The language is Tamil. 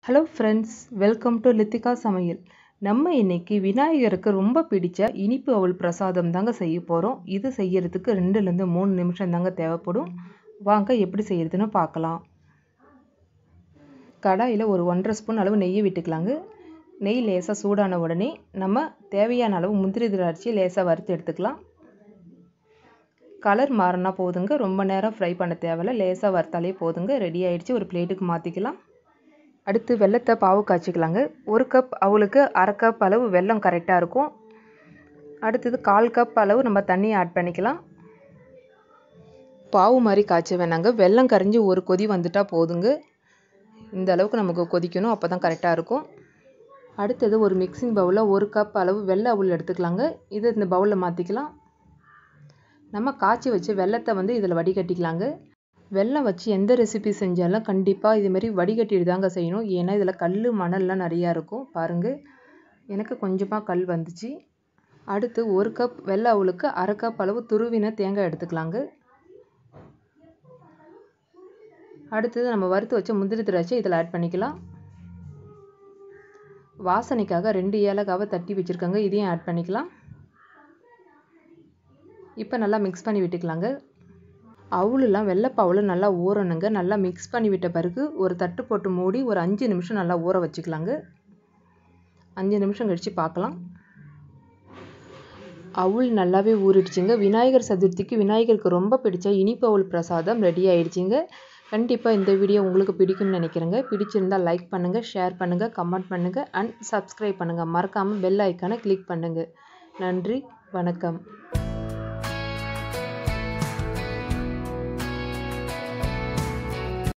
hello friends welcome to Lithika சமையல் நம்ம இன்னைக்கு விநாயகருக்கு ரொம்ப பிடிச்ச இனிப்பு அவல் பிரசாதம் தாங்க செய்ய போகிறோம் இது செய்யறதுக்கு ரெண்டுலேருந்து மூணு நிமிஷம் தாங்க தேவைப்படும் வாங்க எப்படி செய்யறதுன்னு பார்க்கலாம் கடாயில் ஒரு ஒன்றரை ஸ்பூன் அளவு நெய்யை விட்டுக்கலாங்க நெய் லேசாக சூடான உடனே நம்ம தேவையான அளவு முந்திரி திராட்சை லேசாக வறுத்து எடுத்துக்கலாம் கலர் மாறினா போதுங்க ரொம்ப நேரம் ஃப்ரை பண்ண தேவையில்ல லேசாக வறுத்தாலே போதுங்க ரெடி ஆகிடுச்சு ஒரு பிளேட்டுக்கு மாற்றிக்கலாம் அடுத்து வெள்ளத்தை பாவு காய்ச்சிக்கலாங்க ஒரு கப் அவளுக்கு அரை கப் அளவு வெல்லம் கரெக்டாக இருக்கும் அடுத்தது கால் கப் அளவு நம்ம தண்ணி ஆட் பண்ணிக்கலாம் பாவு மாதிரி காய்ச்ச வேணாங்க வெல்லம் கரைஞ்சி ஒரு கொதி வந்துட்டால் போதுங்க இந்த அளவுக்கு நமக்கு கொதிக்கணும் அப்போ தான் கரெக்டாக இருக்கும் அடுத்தது ஒரு மிக்சிங் பவுலில் ஒரு கப் அளவு வெள்ளை அவள் எடுத்துக்கலாங்க இதை இந்த பவுலில் மாற்றிக்கலாம் நம்ம காய்ச்சி வச்சு வெள்ளத்தை வந்து இதில் வடிகட்டிக்கலாங்க வெள்ளம் வச்சு எந்த ரெசிபி செஞ்சாலும் கண்டிப்பாக இதுமாரி வடிகட்டிட்டு தாங்க செய்யணும் ஏன்னா இதில் கல் மணல்லாம் நிறையா இருக்கும் பாருங்கள் எனக்கு கொஞ்சமாக கல் வந்துச்சு அடுத்து ஒரு கப் வெள்ளை அவளுக்கு அரை கப் அளவு துருவின தேங்காய் எடுத்துக்கலாங்க அடுத்தது நம்ம வறுத்து வச்ச முந்திரி திராட்சை இதில் ஆட் பண்ணிக்கலாம் வாசனைக்காக ரெண்டு ஏலக்காவை தட்டி வச்சுருக்காங்க இதையும் ஆட் பண்ணிக்கலாம் இப்போ நல்லா மிக்ஸ் பண்ணி விட்டுக்கலாங்க அவுளெலாம் வெள்ளைப்பாவில் நல்லா ஊறணுங்க நல்லா மிக்ஸ் பண்ணி விட்ட பிறகு ஒரு தட்டு போட்டு மூடி ஒரு அஞ்சு நிமிஷம் நல்லா ஊற வச்சுக்கலாங்க அஞ்சு நிமிஷம் கழித்து பார்க்கலாம் அவுள் நல்லாவே ஊறிடுச்சுங்க விநாயகர் சதுர்த்திக்கு விநாயகருக்கு ரொம்ப பிடிச்ச இனிப்பு அவுள் பிரசாதம் ரெடி ஆயிடுச்சுங்க கண்டிப்பாக இந்த வீடியோ உங்களுக்கு பிடிக்கும்னு நினைக்கிறேங்க பிடிச்சிருந்தால் லைக் பண்ணுங்கள் ஷேர் பண்ணுங்கள் கமெண்ட் பண்ணுங்கள் அண்ட் சப்ஸ்கிரைப் பண்ணுங்கள் மறக்காமல் பெல் ஐக்கானை கிளிக் பண்ணுங்கள் நன்றி வணக்கம்